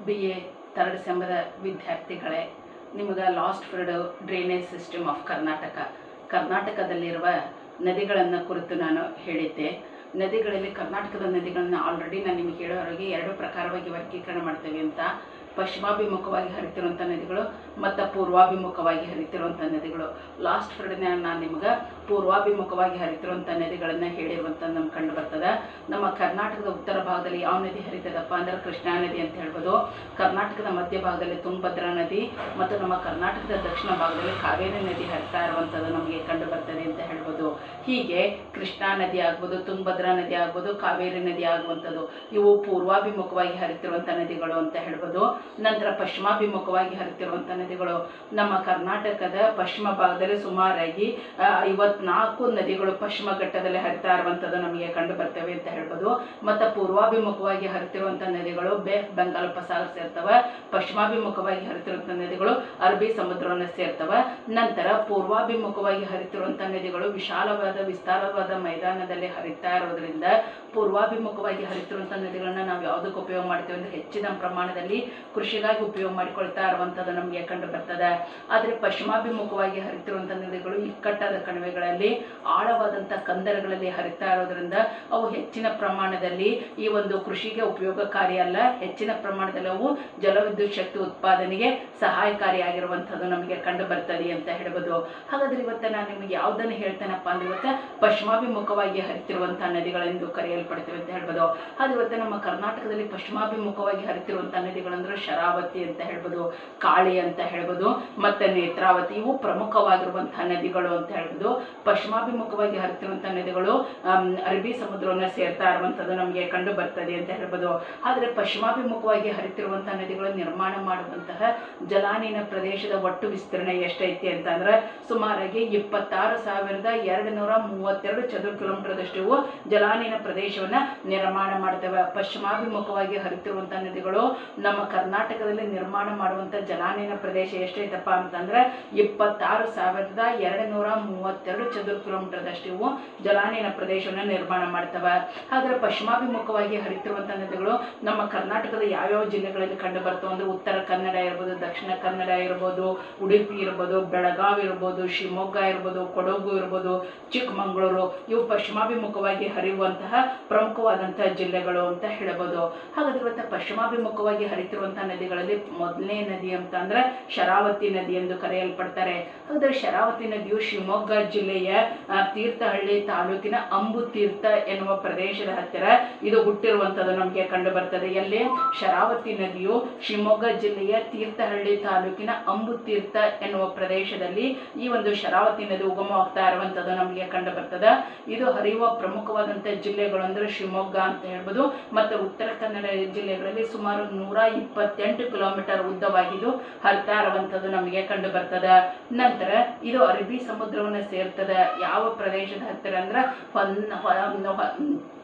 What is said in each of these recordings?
B A third ಸೆಮದ ವಿದ್ಯಾರ್ಥಿಗಳೇ ನಿಮಗೆ ಲಾಸ್ಟ್ ಫ್ರೀಡ್ ಡ್ರೈನೇಜ್ ಸಿಸ್ಟಮ್ ಆಫ್ ಕರ್ನಾಟಕ ಕರ್ನಾಟಕದಲ್ಲಿರುವ ನದಿಗಳನ್ನು ಕುರಿತು ನಾನು ಹೇಳಿದ್ದೆ ನದಿಗಳಲ್ಲಿ ಕರ್ನಾಟಕದ ನದಿಗಳನ್ನು ಆಲ್ರೆಡಿ ನಾನು ನಿಮಗೆ ಹೇಳೋವರೆಗೆ ಎರಡು ಪ್ರಕಾರವಾಗಿ ವರ್ಗೀಕರಣ ಮಾಡ್ತೇವೆ ಅಂತ ಪಶ್ಚಿಮಾಭಿಮುಖವಾಗಿ ಹರಿತಿರುವಂಥ ನದಿಗಳು ಮತ್ತು ಪೂರ್ವಾಭಿಮುಖವಾಗಿ ಹರಿತಿರುವಂಥ ನದಿಗಳು ಲಾಸ್ಟ್ ಫ್ರೀಡ್ನ ನಾನು ನಿಮ್ಗೆ ಪೂರ್ವಾಭಿಮುಖವಾಗಿ ಹರಿತಿರುವಂಥ ನದಿಗಳನ್ನು ಹೇಳಿರುವಂಥ ನಮ್ಗೆ ಕಂಡು ಬರ್ತದೆ ನಮ್ಮ ಕರ್ನಾಟಕದ ಉತ್ತರ ಭಾಗದಲ್ಲಿ ಯಾವ ನದಿ ಹರಿತದಪ್ಪ ಅಂದ್ರೆ ಕೃಷ್ಣಾ ನದಿ ಅಂತ ಹೇಳ್ಬೋದು ಕರ್ನಾಟಕದ ಮಧ್ಯ ಭಾಗದಲ್ಲಿ ತುಂಗಭದ್ರಾ ನದಿ ಮತ್ತು ನಮ್ಮ ಕರ್ನಾಟಕದ ದಕ್ಷಿಣ ಭಾಗದಲ್ಲಿ ಕಾವೇರಿ ನದಿ ಹರಿತಾ ಇರುವಂಥದ್ದು ನಮಗೆ ಕಂಡು ಬರ್ತದೆ ಅಂತ ಹೇಳ್ಬೋದು ಹೀಗೆ ಕೃಷ್ಣಾ ನದಿ ಆಗ್ಬೋದು ತುಂಗಭದ್ರಾ ನದಿ ಆಗ್ಬೋದು ಕಾವೇರಿ ನದಿ ಆಗುವಂಥದ್ದು ಇವು ಪೂರ್ವಾಭಿಮುಖವಾಗಿ ಹರಿತಿರುವಂಥ ನದಿಗಳು ಅಂತ ಹೇಳ್ಬೋದು ನಂತರ ಪಶ್ಚಿಮಾಭಿಮುಖವಾಗಿ ಹರಿತಿರುವಂಥ ನದಿಗಳು ನಮ್ಮ ಕರ್ನಾಟಕದ ಪಶ್ಚಿಮ ಭಾಗದಲ್ಲಿ ಸುಮಾರಾಗಿ ಆ, ಐವತ್ನಾಲ್ಕು ನದಿಗಳು ಪಶ್ಚಿಮ ಘಟ್ಟದಲ್ಲಿ ಹರಿತಾ ಇರುವಂಥದ್ದು ನಮಗೆ ಕಂಡು ಬರ್ತವೆ ಅಂತ ಹೇಳ್ಬೋದು ಮತ್ತು ಪೂರ್ವಾಭಿಮುಖವಾಗಿ ಹರಿತಿರುವಂಥ ನದಿಗಳು ಬೇ ಬೆಂಗಾಲ್ ಉಪಸಾಗರ ಸೇರ್ತವೆ ಪಶ್ಚಿಮಾಭಿಮುಖವಾಗಿ ಹರಿತಿರುವಂಥ ನದಿಗಳು ಅರಬ್ಬಿ ಸಮುದ್ರವನ್ನು ಸೇರ್ತವೆ ನಂತರ ಪೂರ್ವಾಭಿಮುಖವಾಗಿ ಹರಿತಿರುವಂಥ ನದಿಗಳು ವಿಶಾಲವಾದ ವಿಸ್ತಾರವಾದ ಮೈದಾನದಲ್ಲಿ ಹರಿತಾ ಇರೋದ್ರಿಂದ ಪೂರ್ವಾಭಿಮುಖವಾಗಿ ಹರಿತಿರುವಂಥ ನದಿಗಳನ್ನ ನಾವು ಯಾವುದಕ್ಕೆ ಉಪಯೋಗ ಮಾಡ್ತೇವೆ ಅಂದರೆ ಹೆಚ್ಚಿನ ಪ್ರಮಾಣದಲ್ಲಿ ಕೃಷಿಗಾಗಿ ಉಪಯೋಗ ಮಾಡಿಕೊಳ್ತಾ ಇರುವಂಥದ್ದು ನಮಗೆ ಕಂಡು ಬರ್ತದೆ ಆದರೆ ಪಶ್ಚಿಮಾಭಿಮುಖವಾಗಿ ಹರಿತಿರುವಂಥ ನದಿಗಳು ಇಕ್ಕಟ್ಟಾದ ಕಣಿವೆಗಳಲ್ಲಿ ಆಳವಾದಂಥ ಕಂದರಗಳಲ್ಲಿ ಹರಿತಾ ಇರೋದ್ರಿಂದ ಅವು ಹೆಚ್ಚಿನ ಪ್ರಮಾಣದಲ್ಲಿ ಈ ಒಂದು ಕೃಷಿಗೆ ಉಪಯೋಗಕಾರಿ ಅಲ್ಲ ಹೆಚ್ಚಿನ ಪ್ರಮಾಣದಲ್ಲಿ ಅವು ಜಲವಿದ್ಯುತ್ ಶಕ್ತಿ ಉತ್ಪಾದನೆಗೆ ಸಹಾಯಕಾರಿಯಾಗಿರುವಂಥದ್ದು ನಮಗೆ ಕಂಡು ಬರ್ತದೆ ಅಂತ ಹೇಳ್ಬೋದು ಹಾಗಾದ್ರೆ ಇವತ್ತು ನಾನು ನಿಮಗೆ ಯಾವುದನ್ನು ಹೇಳ್ತೇನಪ್ಪ ಅಂದ್ರೆ ಇವತ್ತು ಪಶ್ಚಿಮಾಭಿಮುಖವಾಗಿ ಹರಿತಿರುವಂಥ ನದಿಗಳೆಂದು ಕರೆಯಲ್ಪಡ್ತೇವೆ ಅಂತ ಹೇಳ್ಬೋದು ಅದು ಇವತ್ತು ನಮ್ಮ ಕರ್ನಾಟಕದಲ್ಲಿ ಪಶ್ಚಿಮಾಭಿಮುಖವಾಗಿ ಹರಿತಿರುವಂಥ ನದಿಗಳಂದ್ರೆ ಶರಾವತಿ ಅಂತ ಹೇಳ್ಬೋದು ಕಾಳಿ ಅಂತ ಹೇಳ್ಬೋದು ಮತ್ತೆ ನೇತ್ರಾವತಿ ಇವು ಪ್ರಮುಖವಾಗಿರುವಂತಹ ನದಿಗಳು ಅಂತ ಹೇಳ್ಬೋದು ಪಶ್ಚಿಮಾಭಿಮುಖವಾಗಿ ಹರಿತಿರುವಂಥ ನದಿಗಳು ಆಮ್, ಅರಬ್ಬಿ ಸಮುದ್ರವನ್ನು ಸೇರ್ತಾ ಇರುವಂಥದ್ದು ನಮಗೆ ಕಂಡು ಬರ್ತದೆ ಅಂತ ಹೇಳ್ಬೋದು ಆದರೆ ಪಶ್ಚಿಮಾಭಿಮುಖವಾಗಿ ಹರಿತಿರುವಂಥ ನದಿಗಳು ನಿರ್ಮಾಣ ಮಾಡುವಂತಹ ಜಲಾನಯನ ಪ್ರದೇಶದ ಒಟ್ಟು ವಿಸ್ತೀರ್ಣ ಎಷ್ಟೈತಿ ಅಂತಂದ್ರೆ ಸುಮಾರಾಗಿ ಇಪ್ಪತ್ತಾರು ಸಾವಿರದ ಎರಡು ನೂರ ಮೂವತ್ತೆರಡು ಚದುರ ಕಿಲೋಮೀಟರ್ದಷ್ಟು ಇವು ಜಲಾನಯನ ಪ್ರದೇಶವನ್ನ ನಿರ್ಮಾಣ ಮಾಡ್ತವೆ ಪಶ್ಚಿಮಾಭಿಮುಖವಾಗಿ ಹರಿತಿರುವಂಥ ನದಿಗಳು ನಮ್ಮ ಕರ್ನಾಟಕದಲ್ಲಿ ನಿರ್ಮಾಣ ಮಾಡುವಂಥ ಜಲಾನಯನ ಪ್ರದೇಶ ಎಷ್ಟೈತಪ್ಪ ಅಂತಂದ್ರೆ ಇಪ್ಪತ್ತಾರು ಸಾವಿರದ ಎರಡು ನೂರ ಮೂವತ್ತೆರಡು ಚದುರ ಕಿಲೋಮೀಟರ್ದಷ್ಟು ಇವು ಜಲಾನಯನ ಪ್ರದೇಶವನ್ನ ನಿರ್ಮಾಣ ಮಾಡ್ತವೆ ಆದರೆ ಪಶ್ಚಿಮಾಭಿಮುಖವಾಗಿ ಹರಿತಿರುವಂಥ ನದಿಗಳು ನಮ್ಮ ಕರ್ನಾಟಕದ ಯಾವ್ಯಾವ ಜಿಲ್ಲೆಗಳಲ್ಲಿ ಕಂಡು ಬರ್ತವೆ ಅಂದ್ರೆ ಉತ್ತರ ಕನ್ನಡ ಇರ್ಬೋದು ದಕ್ಷಿಣ ಕನ್ನಡ ಇರ್ಬೋದು ಉಡುಪಿ ಇರ್ಬೋದು ಬೆಳಗಾವಿ ಇರ್ಬೋದು ಶಿವಮೊಗ್ಗ ಇರ್ಬೋದು ಕೊಡಗು ಇರ್ಬೋದು ಚಿಕ್ಕಮಗಳೂರು ಇವು ಪಶ್ಚಿಮಾಭಿಮುಖವಾಗಿ ಹರಿಯುವಂತಹ ಪ್ರಮುಖವಾದಂತಹ ಜಿಲ್ಲೆಗಳು ಅಂತ ಹೇಳ್ಬೋದು ಹಾಗಾದ್ರೆ ಇವತ್ತು ಪಶ್ಚಿಮಾಭಿಮುಖವಾಗಿ ಹರಿತಿರುವಂತಹ ನದಿಗಳಲ್ಲಿ ಮೊದಲನೇ ನದಿ ಅಂತ ಅಂದ್ರೆ ಶರಾವತಿ ನದಿ ಎಂದು ಕರೆಯಲ್ಪಡ್ತಾರೆ ಹಾಗಾದ್ರೆ ಶರಾವತಿ ನದಿಯು ಶಿವಮೊಗ್ಗ ಜಿಲ್ಲೆಯ ಆ, ತೀರ್ಥಹಳ್ಳಿ ತಾಲೂಕಿನ ಅಂಬು ತೀರ್ಥ ಎನ್ನುವ ಪ್ರದೇಶದ ಹತ್ತಿರ ಇದು ಹುಟ್ಟಿರುವಂಥದ್ದು ನಮಗೆ ಕಂಡು ಬರ್ತದೆ ಎಲ್ಲಿ ಶರಾವತಿ ನದಿಯು ಶಿವಮೊಗ್ಗ ಜಿಲ್ಲೆಯ ತೀರ್ಥಹಳ್ಳಿ ತಾಲೂಕಿನ ಅಂಬು ತೀರ್ಥ ಎನ್ನುವ ಪ್ರದೇಶದಲ್ಲಿ ಈ ಒಂದು ಶರಾವತಿ ನದಿ ಉಗಮವಾಗ್ತಾ ಇರುವಂಥದ್ದು ನಮಗೆ ಕಂಡು ಬರ್ತದೆ ಇದು ಹರಿಯುವ ಪ್ರಮುಖವಾದಂಥ ಜಿಲ್ಲೆಗಳು ಅಂದ್ರೆ ಶಿವಮೊಗ್ಗ ಅಂತ ಹೇಳ್ಬೋದು ಮತ್ತು ಉತ್ತರ ಕನ್ನಡ ಜಿಲ್ಲೆಗಳಲ್ಲಿ ಸುಮಾರು ನೂರ ಇಪ್ಪತ್ತೆಂಟು ಕಿಲೋಮೀಟರ್ ಉದ್ದವಾಗಿದ್ದು ಹರಿತಾ ಇರುವಂಥದ್ದು ನಮಗೆ ಕಂಡು ಬರ್ತದೆ ನಂತರ ಇದು ಅರಬ್ಬಿ ಸಮುದ್ರವನ್ನು ಸೇರ್ತದೆ ಯಾವ ಪ್ರದೇಶದ ಹತ್ತಿರ ಅಂದ್ರೆ ಹೊನ್ ಹೊ- ಹೊ-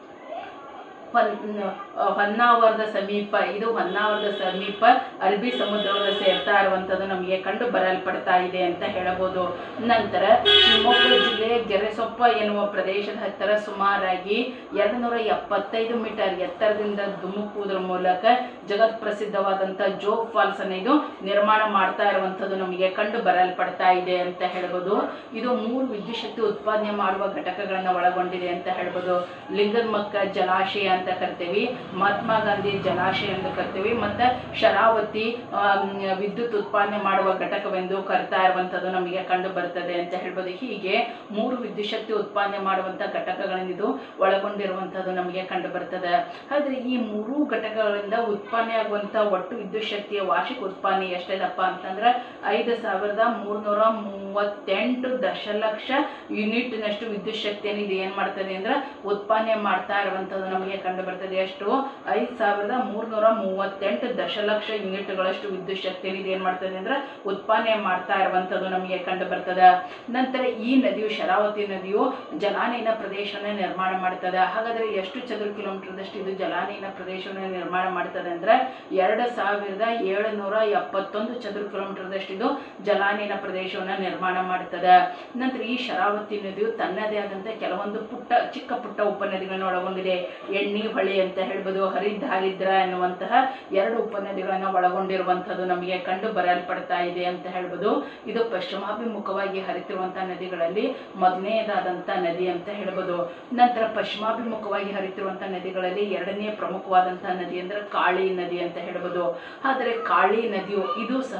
ಹೊನ್- ಹೊನ್ನಾವರದ ಸಮೀಪ ಇದು ಹೊನ್ನಾವರದ ಸಮೀಪ ಅರಬ್ಬಿ ಸಮುದ್ರವನ್ನು ಸೇರ್ತಾ ಇರುವಂಥದ್ದು ನಮಗೆ ಕಂಡು ಬರಲ್ಪಡ್ತಾ ಇದೆ ಅಂತ ಹೇಳಬಹುದು ನಂತರ ಶಿವಮೊಗ್ಗ ಜಿಲ್ಲೆಯ ಗೆರೆಸೊಪ್ಪ ಎನ್ನುವ ಪ್ರದೇಶದ ಹತ್ತಿರ ಸುಮಾರಾಗಿ ಎರಡು ನೂರ ಎಪ್ಪತ್ತೈದು ಮೀಟರ್ ಎತ್ತರದಿಂದ ಧುಮುಕುವುದರ ಮೂಲಕ ಜಗತ್ ಪ್ರಸಿದ್ಧವಾದಂಥ ಜೋಗ್ ಫಾಲ್ಸ್ ಅನ್ನು ಇದು ನಿರ್ಮಾಣ ಮಾಡ್ತಾ ಇರುವಂಥದ್ದು ನಮಗೆ ಕಂಡು ಬರಲ್ಪಡ್ತಾ ಇದೆ ಅಂತ ಹೇಳ್ಬೋದು ಇದು ಮೂರು ವಿದ್ಯುತ್ ಶಕ್ತಿ ಉತ್ಪಾದನೆ ಮಾಡುವ ಘಟಕಗಳನ್ನು ಒಳಗೊಂಡಿದೆ ಅಂತ ಹೇಳ್ಬೋದು ಲಿಂಗದಮಕ್ಕ ಜಲಾಶಯ ಅಂತ ಕರಿತೀವಿ ಮಹಾತ್ಮ ಗಾಂಧಿ ಜಲಾಶಯ ಎಂದು ಕರಿತೀವಿ ಮತ್ತು ಶರಾವತಿ ಆಮ್, ವಿದ್ಯುತ್ ಉತ್ಪಾದನೆ ಮಾಡುವ ಘಟಕವೆಂದು ಕರಿತಾ ಇರುವಂಥದ್ದು ನಮಗೆ ಕಂಡು ಬರ್ತದೆ ಅಂತ ಹೇಳ್ಬೋದು ಹೀಗೆ ಮೂರು ವಿದ್ಯುತ್ ಶಕ್ತಿ ಉತ್ಪಾದನೆ ಮಾಡುವಂಥ ಘಟಕಗಳನ್ನು ಇದು ಒಳಗೊಂಡಿರುವಂಥದ್ದು ನಮಗೆ ಕಂಡು ಬರ್ತದೆ ಆದರೆ ಈ ಮೂರು ಘಟಕಗಳಿಂದ ಉತ್ಪಾದನೆ ಆಗುವಂಥ ಒಟ್ಟು ವಿದ್ಯುತ್ ಶಕ್ತಿಯ ವಾರ್ಷಿಕ ಉತ್ಪಾದನೆ ಎಷ್ಟಿದಪ್ಪ ಅಂತಂದ್ರೆ ಐದು ಸಾವಿರದ ಮೂರ್ನೂರ ಮೂವತ್ತೆಂಟು ದಶಲಕ್ಷ ಯೂನಿಟ್ನಷ್ಟು ವಿದ್ಯುತ್ ಶಕ್ತಿಯನ್ನು ಇದು ಏನು ಮಾಡ್ತದೆ ಅಂದ್ರೆ ಉತ್ಪಾದನೆ ಮಾಡ್ತಾ ಇರುವಂಥದ್ದು ನಮಗೆ ಕಂಡು ಬರ್ತದೆ ಎಷ್ಟು ಐದು ಸಾವಿರದ ಮೂರ್ನೂರ ಮೂವತ್ತೆಂಟು ದಶಲಕ್ಷ ಯೂನಿಟ್ಗಳಷ್ಟು ವಿದ್ಯುತ್ ಶಕ್ತಿಯನ್ನು ಇದು ಏನು ಮಾಡ್ತದೆ ಅಂದ್ರೆ ಉತ್ಪಾದನೆ ಮಾಡ್ತಾ ಇರುವಂಥದ್ದು ನಮಗೆ ಕಂಡು ಬರ್ತದೆ ನಂತರ ಈ ನದಿಯು ಶರಾವತಿ ನದಿಯು ಜಲಾನಯನ ಪ್ರದೇಶವನ್ನು ನಿರ್ಮಾಣ ಮಾಡ್ತದೆ ಹಾಗಾದ್ರೆ ಎಷ್ಟು ಚದುರ ಕಿಲೋಮೀಟರ್ದಷ್ಟು ಇದು ಜಲಾನಯನ ಪ್ರದೇಶವನ್ನು ನಿರ್ಮಾಣ ಮಾಡ್ತದೆ ಅಂದ್ರೆ ಅಂತಂದ್ರೆ ಎರಡು ಸಾವಿರದ ಏಳುನೂರ ಎಪ್ಪತ್ತೊಂದು ಚದುರ ಕಿಲೋಮೀಟರ್ದಷ್ಟು ಇದು ಜಲಾನಯನ ಪ್ರದೇಶವನ್ನ ನಿರ್ಮಾಣ ಮಾಡ್ತದೆ ನಂತರ ಈ ಶರಾವತಿ ನದಿಯು ತನ್ನದೇ ಆದಂತೆ ಕೆಲವೊಂದು ಪುಟ್ಟ ಚಿಕ್ಕ ಪುಟ್ಟ ಉಪನದಿಗಳನ್ನ ಒಳಗೊಂಡಿದೆ ಎಣ್ಣಿ ಹೊಳೆ ಅಂತ ಹೇಳ್ಬೋದು ಹರಿದ್ಹಾರಿದ್ರ ಎನ್ನುವಂತಹ ಎರಡು ಉಪನದಿಗಳನ್ನ ಒಳಗೊಂಡಿರುವಂತದ್ದು ನಮಗೆ ಕಂಡು ಬರಲ್ಪಡ್ತಾ ಇದೆ ಅಂತ ಹೇಳ್ಬೋದು ಇದು ಪಶ್ಚಿಮಾಭಿಮುಖವಾಗಿ ಹರಿತಿರುವಂತಹ ನದಿಗಳಲ್ಲಿ ಮೊದಲನೆಯದಾದಂಥ ನದಿ ಅಂತ ಹೇಳ್ಬೋದು ನಂತರ ಪಶ್ಚಿಮಾಭಿಮುಖವಾಗಿ ಹರಿತಿರುವಂತಹ ನದಿಗಳಲ್ಲಿ ಎರಡನೇ ಪ್ರಮುಖವಾದಂತಹ ನದಿ ಅಂದ್ರೆ ಕಾಳಿ ನದಿ ಅಂತ ಹೇಳ್ಬೋದು ಆದರೆ ಕಾಳಿ ನದಿಯು ಇದು ಸಹ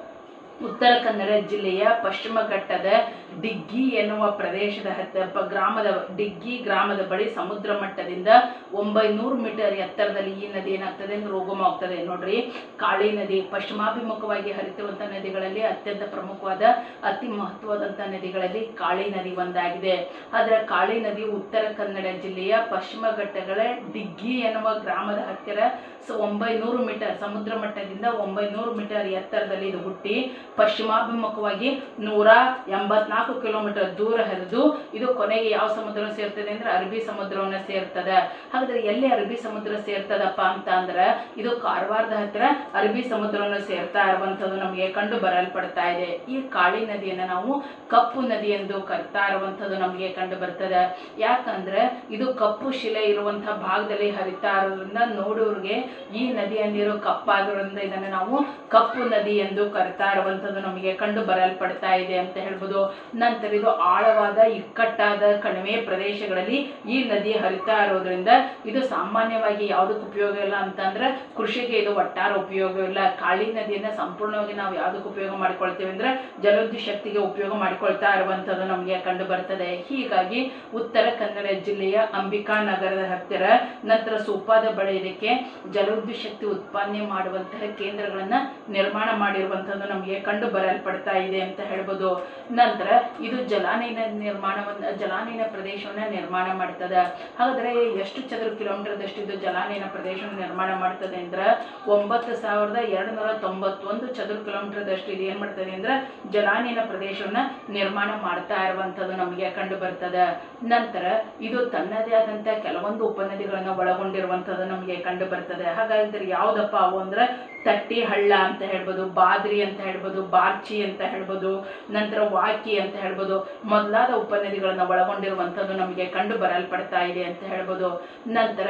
ಉತ್ತರ ಕನ್ನಡ ಜಿಲ್ಲೆಯ ಪಶ್ಚಿಮ ಘಟ್ಟದ ಡಿಗ್ಗಿ ಎನ್ನುವ ಪ್ರದೇಶದ ಹತ್ತ ಪ- ಗ್ರಾಮದ ಡಿಗ್ಗಿ ಗ್ರಾಮದ ಬಳಿ ಸಮುದ್ರ ಮಟ್ಟದಿಂದ ಒಂಬೈನೂರು ಮೀಟರ್ ಎತ್ತರದಲ್ಲಿ ಈ ನದಿ ಏನಾಗ್ತದೆ ಅಂದ್ರೆ ಉಗಮವಾಗ್ತದೆ ನೋಡ್ರಿ ಕಾಳಿ ನದಿ ಪಶ್ಚಿಮಾಭಿಮುಖವಾಗಿ ಹರಿತಿರುವಂತಹ ನದಿಗಳಲ್ಲಿ ಅತ್ಯಂತ ಪ್ರಮುಖವಾದ ಅತಿ ಮಹತ್ವದಂತ ನದಿಗಳಲ್ಲಿ ಕಾಳಿ ನದಿ ಒಂದಾಗಿದೆ ಆದರೆ ಕಾಳಿ ನದಿ ಉತ್ತರ ಕನ್ನಡ ಜಿಲ್ಲೆಯ ಪಶ್ಚಿಮ ಘಟ್ಟಗಳ ಡಿಗ್ಗಿ ಎನ್ನುವ ಗ್ರಾಮದ ಹತ್ತಿರ ಸ- ಒಂಬೈನೂರು ಮೀಟರ್ ಸಮುದ್ರ ಮಟ್ಟದಿಂದ ಒಂಬೈನೂರು ಮೀಟರ್ ಎತ್ತರದಲ್ಲಿ ಇದು ಹುಟ್ಟಿ ಪಶ್ಚಿಮಾಭಿಮುಖವಾಗಿ ನೂರ ಎಂಬತ್ನಾಲ್ಕು ಕಿಲೋಮೀಟರ್ ದೂರ ಹರಿದು ಇದು ಕೊನೆಗೆ ಯಾವ ಸಮುದ್ರ ಸೇರ್ತದೆ ಅಂದ್ರೆ ಅರಬ್ಬಿ ಸಮುದ್ರವನ್ನ ಸೇರ್ತದೆ ಹಾಗಾದ್ರೆ ಎಲ್ಲಿ ಅರಬ್ಬಿ ಸಮುದ್ರ ಸೇರ್ತದಪ್ಪ ಅಂತ ಅಂದ್ರೆ ಇದು ಕಾರವಾರದ ಹತ್ತಿರ ಅರಬ್ಬಿ ಸಮುದ್ರವನ್ನು ಸೇರ್ತಾ ಇರುವಂತದ್ದು ನಮಗೆ ಕಂಡು ಬರಲ್ಪಡ್ತಾ ಇದೆ ಈ ಕಾಳಿ ನದಿಯನ್ನ ನಾವು ಕಪ್ಪು ನದಿ ಎಂದು ಕರಿತಾ ಇರುವಂತದ್ದು ನಮಗೆ ಕಂಡು ಬರ್ತದೆ ಯಾಕಂದ್ರೆ ಇದು ಕಪ್ಪು ಶಿಲೆ ಇರುವಂತಹ ಭಾಗದಲ್ಲಿ ಹರಿತಾ ಇರೋದ್ರಿಂದ ನೋಡೋರಿಗೆ ಈ ನದಿಯ ನೀರು ಕಪ್ಪಾಗಿರೋದ್ರಿಂದ ಇದನ್ನು ನಾವು ಕಪ್ಪು ನದಿ ಎಂದು ಕರಿತಾ ಇರುವಂತದ್ದು ನಮಗೆ ಕಂಡು ಬರಲ್ಪಡ್ತಾ ಇದೆ ಅಂತ ಹೇಳ್ಬೋದು ನಂತರ ಇದು ಆಳವಾದ ಇಕ್ಕಟ್ಟಾದ ಕಣಿವೆ ಪ್ರದೇಶಗಳಲ್ಲಿ ಈ ನದಿ ಹರಿತಾ ಇರೋದ್ರಿಂದ ಇದು ಸಾಮಾನ್ಯವಾಗಿ ಯಾವುದಕ್ಕೆ ಉಪಯೋಗ ಇಲ್ಲ ಅಂತಂದ್ರೆ ಕೃಷಿಗೆ ಇದು ಒಟ್ಟಾರೆ ಉಪಯೋಗ ಇಲ್ಲ ಕಾಳಿ ನದಿಯನ್ನ ಸಂಪೂರ್ಣವಾಗಿ ನಾವು ಯಾವುದಕ್ಕೆ ಉಪಯೋಗ ಮಾಡ್ಕೊಳ್ತೇವೆ ಅಂದ್ರೆ ಜಲವಿದ್ಯುತ್ ಶಕ್ತಿಗೆ ಉಪಯೋಗ ಮಾಡಿಕೊಳ್ತಾ ಇರುವಂತದ್ದು ನಮಗೆ ಕಂಡು ಬರ್ತದೆ ಹೀಗಾಗಿ ಉತ್ತರ ಕನ್ನಡ ಜಿಲ್ಲೆಯ ಅಂಬಿಕಾ ನಗರದ ಹತ್ತಿರ ನಂತರ ಸೂಪಾದ ಬಳಿ ಇದಕ್ಕೆ ಜಲವಿದ್ಯುತ್ ಶಕ್ತಿ ಉತ್ಪಾದನೆ ಮಾಡುವಂತಹ ಕೇಂದ್ರಗಳನ್ನ ನಿರ್ಮಾಣ ಮಾಡಿರುವಂತದ್ದು ನಮಗೆ ಕಂಡು ಬರಲ್ಪಡ್ತಾ ಇದೆ ಅಂತ ಹೇಳ್ಬೋದು ನಂತರ ಇದು ಜಲಾನಯನ ನಿರ್ಮಾಣವನ್ನ ಜಲಾನಯನ ಪ್ರದೇಶವನ್ನ ನಿರ್ಮಾಣ ಮಾಡ್ತದೆ ಹಾಗಾದ್ರೆ ಎಷ್ಟು ಚದುರ ಕಿಲೋಮೀಟರ್ದಷ್ಟು ಇದು ಜಲಾನಯನ ಪ್ರದೇಶವನ್ನು ನಿರ್ಮಾಣ ಮಾಡ್ತದೆ ಅಂದ್ರೆ ಒಂಬತ್ತು ಸಾವಿರದ ಎರಡು ನೂರ ತೊಂಬತ್ತೊಂದು ಚದುರ ಕಿಲೋಮೀಟರ್ದಷ್ಟು ಇದು ಏನ್ ಮಾಡ್ತದೆ ಅಂದ್ರೆ ಜಲಾನಯನ ಪ್ರದೇಶವನ್ನ ನಿರ್ಮಾಣ ಮಾಡ್ತಾ ಇರುವಂತದ್ದು ನಮಗೆ ಕಂಡು ಬರ್ತದೆ ನಂತರ ಇದು ತನ್ನದೇ ಆದಂತ ಕೆಲವೊಂದು ಉಪನದಿಗಳನ್ನ ಒಳಗೊಂಡಿರುವಂತದ್ದು ನಮಗೆ ಕಂಡು ಬರ್ತದೆ ಹಾಗಾದ್ರೆ ಯಾವ್ದಪ್ಪ ಅವು ಅಂದ್ರೆ ತಟ್ಟಿ ಹಳ್ಳ ಅಂತ ಹೇಳ್ಬೋದು ಬಾದ್ರಿ ಅಂತ ಹೇಳ್ಬೋದು ಬಾರ್ಚಿ ಅಂತ ಹೇಳ್ಬೋದು ನಂತರ ವಾಕಿ ಅಂತ ಹೇಳ್ಬೋದು ಮೊದಲಾದ ಉಪನದಿಗಳನ್ನ ಒಳಗೊಂಡಿರುವಂತದ್ದು ನಮಗೆ ಕಂಡು ಬರಲ್ಪಡ್ತಾ ಇದೆ ಅಂತ ಹೇಳ್ಬೋದು ನಂತರ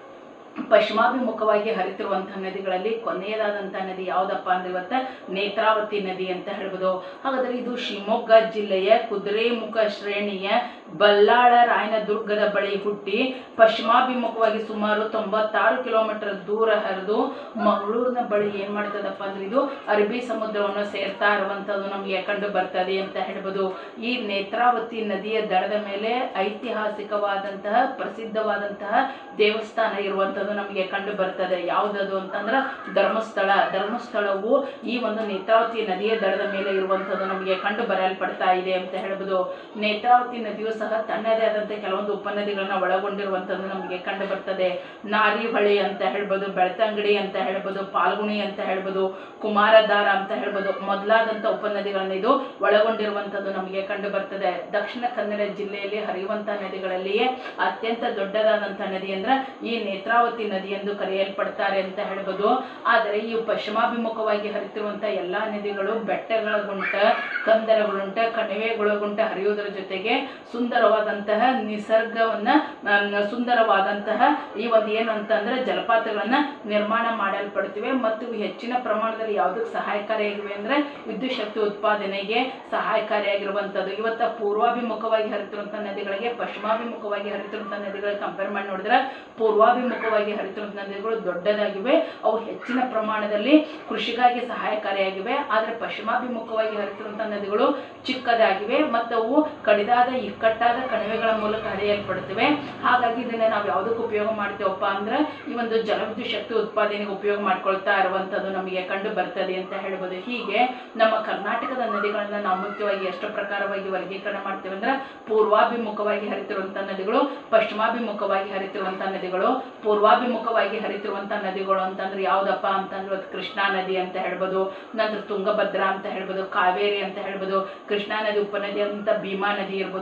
ಪಶ್ಚಿಮಾಭಿಮುಖವಾಗಿ ಹರಿತಿರುವಂತಹ ನದಿಗಳಲ್ಲಿ ಕೊನೆಯದಾದಂತಹ ನದಿ ಯಾವುದಪ್ಪ ಅಂದ್ರೆ ಇವತ್ತ ನೇತ್ರಾವತಿ ನದಿ ಅಂತ ಹೇಳ್ಬೋದು ಹಾಗಾದ್ರೆ ಇದು ಶಿವಮೊಗ್ಗ ಜಿಲ್ಲೆಯ ಕುದುರೆಮುಖ ಶ್ರೇಣಿಯ ಬಲ್ಲಾಳ ರಾಯನದುರ್ಗದ ಬಳಿ ಹುಟ್ಟಿ ಪಶ್ಚಿಮಾಭಿಮುಖವಾಗಿ ಸುಮಾರು ತೊಂಬತ್ತಾರು ಕಿಲೋಮೀಟರ್ ದೂರ ಹರಿದು ಮಂಗಳೂರಿನ ಬಳಿ ಏನ್ ಮಾಡ್ತದಪ್ಪ ಅಂದ್ರೆ ಇದು ಅರಬ್ಬಿ ಸಮುದ್ರವನ್ನು ಸೇರ್ತಾ ಇರುವಂತದ್ದು ನಮಗೆ ಕಂಡು ಬರ್ತದೆ ಅಂತ ಹೇಳ್ಬೋದು ಈ ನೇತ್ರಾವತಿ ನದಿಯ ದಡದ ಮೇಲೆ ಐತಿಹಾಸಿಕವಾದಂತಹ ಪ್ರಸಿದ್ಧವಾದಂತಹ ದೇವಸ್ಥಾನ ಇರುವಂತದ್ದು ನಮಗೆ ಕಂಡು ಬರ್ತದೆ ಯಾವುದದು ಅಂತಂದ್ರೆ ಧರ್ಮಸ್ಥಳ ಧರ್ಮಸ್ಥಳವು ಈ ಒಂದು ನೇತ್ರಾವತಿ ನದಿಯ ದಡದ ಮೇಲೆ ಇರುವಂತದ್ದು ನಮಗೆ ಕಂಡು ಬರಲ್ಪಡ್ತಾ ಇದೆ ಅಂತ ಹೇಳ್ಬೋದು ನೇತ್ರಾವತಿ ನದಿಯು ಸಹ ತನ್ನದೇ ಆದಂತ ಕೆಲವೊಂದು ಉಪನದಿಗಳನ್ನ ಒಳಗೊಂಡಿರುವಂತದ್ದು ನಮಗೆ ಕಂಡು ಬರ್ತದೆ ನಾರಿ ಹೊಳೆ ಅಂತ ಹೇಳ್ಬೋದು ಬೆಳ್ತಂಗಡಿ ಅಂತ ಹೇಳ್ಬೋದು ಪಾಲ್ಗುಣಿ ಅಂತ ಹೇಳ್ಬೋದು ಕುಮಾರಧಾರ ಅಂತ ಹೇಳ್ಬೋದು ಮೊದಲಾದಂತ ಉಪನದಿಗಳನ್ನ ಇದು ಒಳಗೊಂಡಿರುವಂತದ್ದು ನಮಗೆ ಕಂಡು ಬರ್ತದೆ ದಕ್ಷಿಣ ಕನ್ನಡ ಜಿಲ್ಲೆಯಲ್ಲಿ ಹರಿಯುವಂತಹ ನದಿಗಳಲ್ಲಿಯೇ ಅತ್ಯಂತ ದೊಡ್ಡದಾದಂತಹ ನದಿ ಅಂದ್ರೆ ಈ ನೇತ್ರಾವತಿ ನದಿ ಎಂದು ಕರೆಯಲ್ಪಡ್ತಾರೆ ಅಂತ ಹೇಳ್ಬೋದು ಆದರೆ ಈ ಪಶ್ಚಿಮಾಭಿಮುಖವಾಗಿ ಹರಿತಿರುವಂತಹ ಎಲ್ಲಾ ನದಿಗಳು ಬೆಟ್ಟಗಳ ಗುಂಟ ಕಂದರಗಳುಂಟ ಕಣಿವೆಗಳಗುಂಟ ಹರಿಯುವುದರ ಜೊತೆಗೆ ಸುಂದರವಾದಂತಹ ನಿಸರ್ಗವನ್ನ ಆಮ್, ಸುಂದರವಾದಂತಹ ಈ ಒಂದು ಏನು ಅಂತಂದ್ರೆ ಜಲಪಾತಗಳನ್ನ ನಿರ್ಮಾಣ ಮಾಡಲ್ಪಡ್ತಿವೆ ಮತ್ತು ಇವು ಹೆಚ್ಚಿನ ಪ್ರಮಾಣದಲ್ಲಿ ಯಾವುದಕ್ಕೆ ಸಹಾಯಕಾರಿಯಾಗಿವೆ ಅಂದ್ರೆ ವಿದ್ಯುತ್ ಶಕ್ತಿ ಉತ್ಪಾದನೆಗೆ ಸಹಾಯಕಾರಿಯಾಗಿರುವಂತದ್ದು ಇವತ್ತ ಪೂರ್ವಾಭಿಮುಖವಾಗಿ ಹರಿತಿರುವಂತಹ ನದಿಗಳಿಗೆ ಪಶ್ಚಿಮಾಭಿಮುಖವಾಗಿ ಹರಿತಿರುವಂತಹ ನದಿಗಳಿಗೆ ಕಂಪೇರ್ ಮಾಡಿ ನೋಡಿದ್ರೆ ಪೂರ್ವಾಭಿಮುಖವಾಗಿ ಹರಿತಿರುವಂತಹ ನದಿಗಳು ದೊಡ್ಡದಾಗಿವೆ ಅವು ಹೆಚ್ಚಿನ ಪ್ರಮಾಣದಲ್ಲಿ ಕೃಷಿಗಾಗಿ ಸಹಾಯಕಾರಿಯಾಗಿವೆ ಆದರೆ ಪಶ್ಚಿಮಾಭಿಮುಖವಾಗಿ ಹರಿತಿರುವಂತಹ ನದಿಗಳು ಚಿಕ್ಕದಾಗಿವೆ ಮತ್ತು ಅವು ಕಡಿದಾದ ಇಕ್ಕಟ್ಟಾದ ಕಣಿವೆಗಳ ಮೂಲಕ ಹರಿಯಲ್ಪಡುತ್ತವೆ ಹಾಗಾಗಿ ಇದನ್ನ ನಾವು ಯಾವುದಕ್ಕೆ ಉಪಯೋಗ ಮಾಡ್ತೇವಪ್ಪ ಅಂದ್ರೆ ಈ ಒಂದು ಜಲವಿದ್ಯುತ್ ಶಕ್ತಿ ಉತ್ಪಾದನೆಗೆ ಉಪಯೋಗ ಮಾಡ್ಕೊಳ್ತಾ ಇರುವಂತದ್ದು ನಮಗೆ ಕಂಡು ಬರ್ತದೆ ಅಂತ ಹೇಳ್ಬೋದು ಹೀಗೆ ನಮ್ಮ ಕರ್ನಾಟಕದ ನದಿಗಳನ್ನ ನಾವು ಮುಖ್ಯವಾಗಿ ಎಷ್ಟು ಪ್ರಕಾರವಾಗಿ ವರ್ಗೀಕರಣ ಮಾಡ್ತೇವೆ ಅಂದ್ರೆ ಪೂರ್ವಾಭಿಮುಖವಾಗಿ ಹರಿತಿರುವಂತಹ ನದಿಗಳು ಪಶ್ಚಿಮಾಭಿಮುಖವಾಗಿ ಹರಿತಿರುವಂತಹ ನದಿಗಳು ಪೂರ್ವಾಭಿಮುಖವಾಗಿ ಹರಿತಿರುವಂತಹ ನದಿಗಳು ಅಂತಂದ್ರೆ ಯಾವ್ದಪ್ಪ ಅಂತಂದ್ರೆ ಇವತ್ತು ಕೃಷ್ಣಾ ನದಿ ಅಂತ ಹೇಳ್ಬೋದು ನಂತರ ತುಂಗಭದ್ರಾ ಅಂತ ಹೇಳ್ಬೋದು ಕಾವೇರಿ ಅಂತ ಹೇಳ್ಬೋದು ಕೃಷ್ಣಾ ನದಿ ಉಪನದಿ ಅಂತ ಭೀಮಾ ನದಿ ಇರ್ಬೋದು ಘಟಪ್ರಭಾ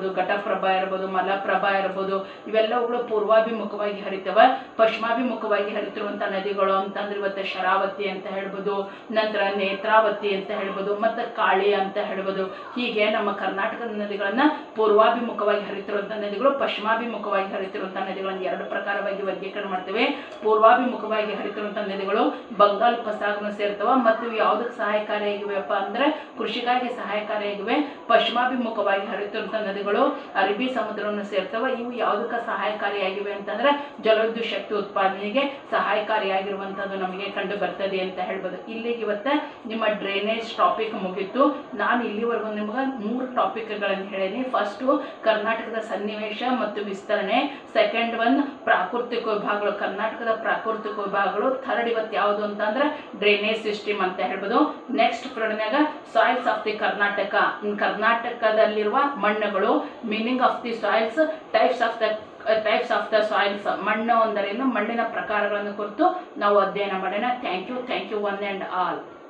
ಘಟಪ್ರಭಾ ಇರ್ಬೋದು ಮಲಪ್ರಭಾ ಇರ್ಬೋದು ಇವೆಲ್ಲವುಗಳು ಪೂರ್ವಾಭಿಮುಖವಾಗಿ ಹರಿತವೆ ಪಶ್ಚಿಮಾಭಿಮುಖವಾಗಿ ಹರಿತಿರುವಂಥ ನದಿಗಳು ಅಂತಂದ್ರೆ ಇವತ್ತು ಶರಾವತಿ ಅಂತ ಹೇಳ್ಬೋದು ನಂತರ ನೇತ್ರಾವತಿ ಅಂತ ಹೇಳ್ಬೋದು ಮತ್ತು ಕಾಳಿ ಅಂತ ಹೇಳ್ಬೋದು ಹೀಗೆ ನಮ್ಮ ಕರ್ನಾಟಕದ ನದಿಗಳನ್ನ ಪೂರ್ವಾಭಿಮುಖವಾಗಿ ಹರಿತಿರುವಂಥ ನದಿಗಳು ಪಶ್ಚಿಮಾಭಿಮುಖವಾಗಿ ಹರಿತಿರುವಂಥ ನದಿಗಳನ್ನು ಎರಡು ಪ್ರಕಾರವಾಗಿ ವರ್ಗೀಕರಣ ಮಾಡ್ತೇವೆ ಪೂರ್ವಾಭಿಮುಖವಾಗಿ ಹರಿತಿರುವಂಥ ನದಿಗಳು ಬಂಗಾಲ್ ಉಪಸಾಗರನ ಸೇರ್ತವ ಮತ್ತು ಇವು ಯಾವುದಕ್ಕೆ ಸಹಾಯಕಾರಿಯಾಗಿವೆಯಪ್ಪ ಅಂದ್ರೆ ಕೃಷಿಗಾಗಿ ಸಹಾಯಕಾರಿಯಾಗಿವೆ ಪಶ್ಚಿಮಾಭಿಮುಖವಾಗಿ ಹರಿತಿರುವಂಥ ನದಿಗಳು ಅರಬ್ಬಿ ಸಮುದ್ರವನ್ನು ಸೇರ್ತವ ಇವು ಯಾವುದಕ್ಕೆ ಸಹಾಯಕಾರಿಯಾಗಿವೆ ಅಂತಂದ್ರೆ ಜಲವಿದ್ಯುತ್ ಶಕ್ತಿ ಉತ್ಪಾದನೆಗೆ ಸಹಾಯಕಾರಿಯಾಗಿರುವಂಥದ್ದು ನಮಗೆ ಕಂಡು ಬರ್ತದೆ ಅಂತ ಹೇಳ್ಬೋದು ಇಲ್ಲಿಗೆ ಇವತ್ತ ನಿಮ್ಮ ಡ್ರೈನೇಜ್ ಟಾಪಿಕ್ ಮುಗೀತು ನಾನು ಇಲ್ಲಿವರೆಗೂ ನಿಮ್ಗೆ ಮೂರು ಟಾಪಿಕ್ಗಳನ್ನು ಹೇಳೀನಿ ಫಸ್ಟು ಕರ್ನಾಟಕದ ಸನ್ನಿವೇಶ ಮತ್ತು ವಿಸ್ತರಣೆ ಸೆಕೆಂಡ್ ಒನ್ ಪ್ರಾಕೃತಿಕ ವಿಭಾಗಗಳು ಕರ್ನಾಟಕದ ಪ್ರಾಕೃತಿಕ ವಿಭಾಗಗಳು ಥರ್ಡ್ ಇವತ್ತು ಯಾವುದು ಅಂತಂದ್ರೆ ಡ್ರೈನೇಜ್ ಸಿಸ್ಟಮ್ ಅಂತ ಹೇಳ್ಬೋದು ನೆಕ್ಸ್ಟ್ ಫ್ರೆಂಡ್ನಾಗ soils of the Karnataka in ಕರ್ನಾಟಕದಲ್ಲಿರುವ ಮಣ್ಣುಗಳು meaning of the soils types of the types of the soils ಮಣ್ಣು ಅಂದರೇನು ಮಣ್ಣಿನ ಪ್ರಕಾರಗಳನ್ನು ಕುರಿತು ನಾವು ಅಧ್ಯಯನ ಮಾಡೋಣ thank you thank you one and all